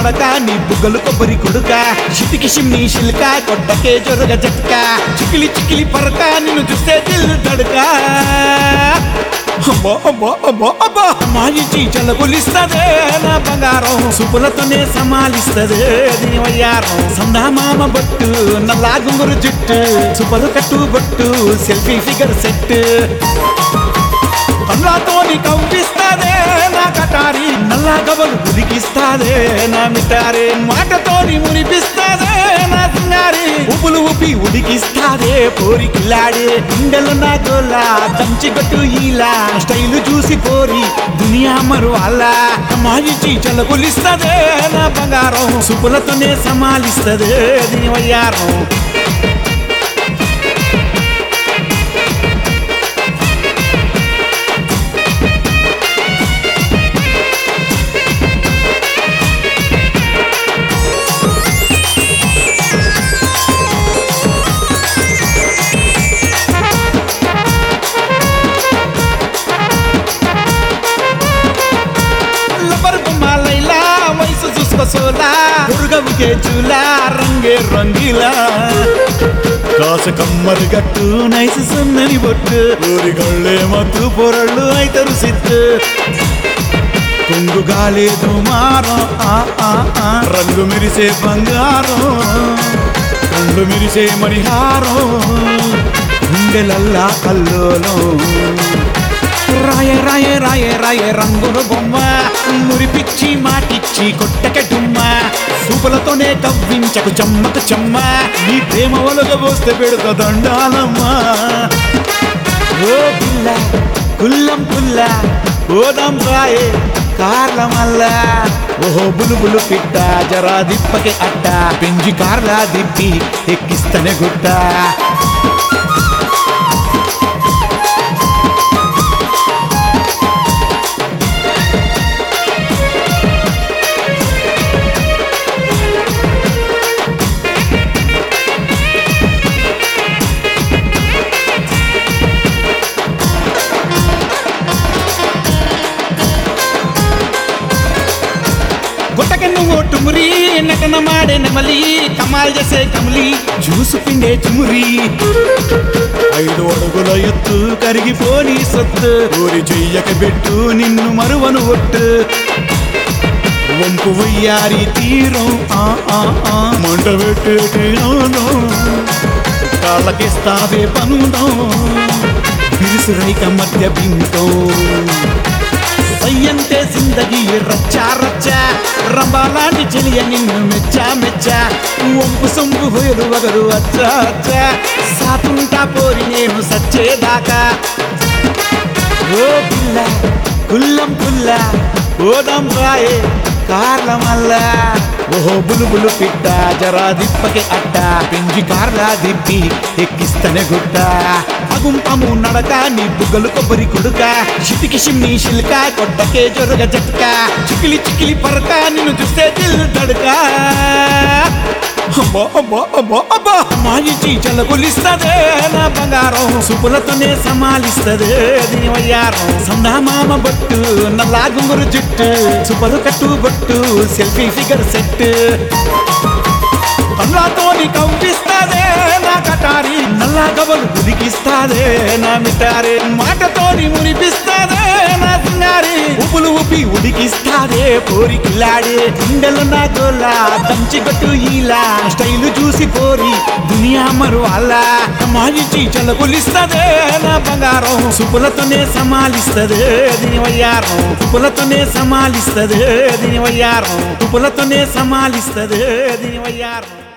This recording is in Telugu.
నడక నీ బుగ్గలు కొబ్బరి కొడుక చిటికి షిమ్ని శిల్క కొట్టకే జొరగ జట్క చికిలి చికిలి పరక నిన్ను చూస్తే దిల్లు దడక అబ్బా అబ్బా అబ్బా అబ్బా మాయిచి చల్లగొలిస్తదే నా బంగారం సుపులతోనే సమాలిస్తదే దీని వయ్యారం సందామామ బొట్టు నల్లా గుంగురు జుట్టు సుపలు కట్టు బొట్టు సెల్ఫీ ఫిగర్ సెట్ కళ్ళతోని కవ్విస్తాదే నా కటారి నల్లా గబలు ఉలికిస్తాదే నా మిటారే మాటతోని మురిపిస్తాదే నా సింగారి ఉపులు ఉపి ఉడికిస్తాదే పోరి కిల్లాడే గుండెలు నా గోలా దంచి గట్టు ఈలా స్టైలు చూసి పోరి దునియా మరు అలా మాయిచి చల్లగొలిస్తదే నా బంగారం సుపులతోనే సమాలిస్తదే దీని వయ్యారం లబ్బర్ బొమ్మ లైలా వయసు చూసుకో సోలా దుర్గవుకే చూలా రంగే రంగిలా కాసు కమ్మరి గట్టు నైసు సున్నని బొట్టు ఊరిగళ్ళే మత్తు పొరళ్ళు అయితరు సిత్తు కొంగు గాలేదు మారం ఆ, ఆ, ఆ. రంగు మెరిసే బంగారం కళ్ళు మెరిసే మణిహారం గుండెలల్లా కల్లోలం రాయే రాయే రాయే రాయే రంగుల బొమ్మ మురిపిచ్చి మాటిచ్చి కొట్టక డుమ్మ సూపులతోనే కవ్వించకు చెమ్మకు చెమ్మ నీ ప్రేమ ఒలగబోస్తే పెడుక దండాలమ్మా ఓ పిల్ల కుల్లం పుల్ల ఓదం రాయే కార్ల మల్ల ఓహో బులుబులు పిట్ట జరా దిప్పకి అట్ట పెంజి కార్లా దిప్పి ఎక్కిస్తనే గుట్ట గుట్టకి నువ్వు టుమురి నటన మాడే నెమలి కమాల్ చేసే కమలి జ్యూసు పిండే చుమురి ఐదు అడుగుల ఎత్తు కరిగిపోని సొత్తు ఊరి చెయ్యక పెట్టు నిన్ను మరువను ఒట్టు వంపు వయ్యారి తీరం ఆ ఆ ఆ మంట పెట్టే తీరం కాళ్ళకిస్తావే పందం బిరుసురైక మధ్య బిందం సయ్యంతే జిందగీ రచ్చా రచ్చా రంబాలాంటి చెలియ నిన్ను మెచ్చా మెచ్చా వంపు సొంపు హోయలు వగరు అచ్చా అచ్చా సాతుంటా పోరి నేను సచ్చేదాకా ఓ పిల్ల కుల్లం పుల్ల ఓదం రాయే కార్ల మల్ల ఓహో బులుబులు పిట్ట జరా దిప్పకి అట్ట పెంజి కార్లా దిప్పి ఎక్కిస్తనే గుట్ట అగుంపము నడక నీ బుగ్గలు కొబ్బరి కొడుక చిటికి షిమ్ని శిల్క కొట్టకే జొరగ జట్క చికిలి చికిలి పరక నిన్ను చూస్తే దిల్లు దడక అబ్బా అబ్బా అబ్బా అబ్బా మాయిచి చల్లగొలిస్తదే నా బంగారం సుపులతోనే సమాలిస్తదే దీని వయ్యారం సందామామ బొట్టు నల్లా గుంగురు జుట్టు సుపలు కట్టు బొట్టు సెల్ఫీ ఫిగర్ సెట్ కళ్ళతోని కవ్విస్తాదే నా కటారి నల్లా గబలు ఉలికిస్తాదే నా మిటారే మాటతోని మురిపిస్తాదే నా సింగారి ఉపులు ఉపి ఉడికిస్తాదే పోరి కిల్లాడే గుండెలు నా గోలా దంచి గట్టు ఈలా స్టైలు చూసి పోరి దునియా మరు అలా మాయిచి చల్లగొలిస్తదే నా బంగారం సుపులతోనే సమాలిస్తదే దీని వయ్యారం సుపులతోనే సమాలిస్తదే దీని వయ్యారం సుపులతోనే సమాలిస్తదే దీని వయ్యారం